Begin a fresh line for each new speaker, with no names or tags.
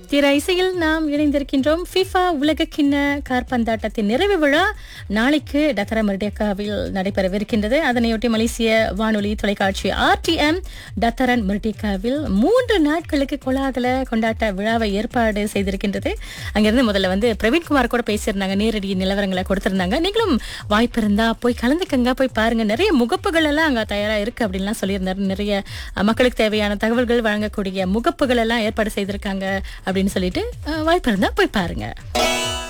திர இசையில் நாம் இணைந்திருக்கின்றோம் ஃபிஃபா உலக கிண்ண கார்பந்தாட்டத்தின் நிறைவு விழா நாளைக்கு டத்தர மெர்டேக்காவில் நடைபெறவிருக்கின்றது அதனையொட்டி மலேசிய வானொலி தொலைக்காட்சி ஆர்டிஎம் டத்தரன் மெர்டேக்காவில் மூன்று நாட்களுக்கு கொலாகல கொண்டாட்ட விழாவை ஏற்பாடு செய்திருக்கின்றது அங்கிருந்து முதல்ல வந்து பிரவீன்குமார் கூட பேசியிருந்தாங்க நேரடி நிலவரங்களை கொடுத்திருந்தாங்க நீங்களும் வாய்ப்பு இருந்தா போய் கலந்துக்கங்க போய் பாருங்க நிறைய முகப்புகள் எல்லாம் அங்க தயாரா இருக்கு அப்படின்லாம் சொல்லியிருந்தாரு நிறைய அஹ், மக்களுக்கு தேவையான தகவல்கள் வழங்கக்கூடிய முகப்புகள் எல்லாம் ஏற்பாடு செய்திருக்காங்க அப்படின்னு சொல்லிட்டு அஹ், வாய்ப்பு இருந்தா போய் பாருங்க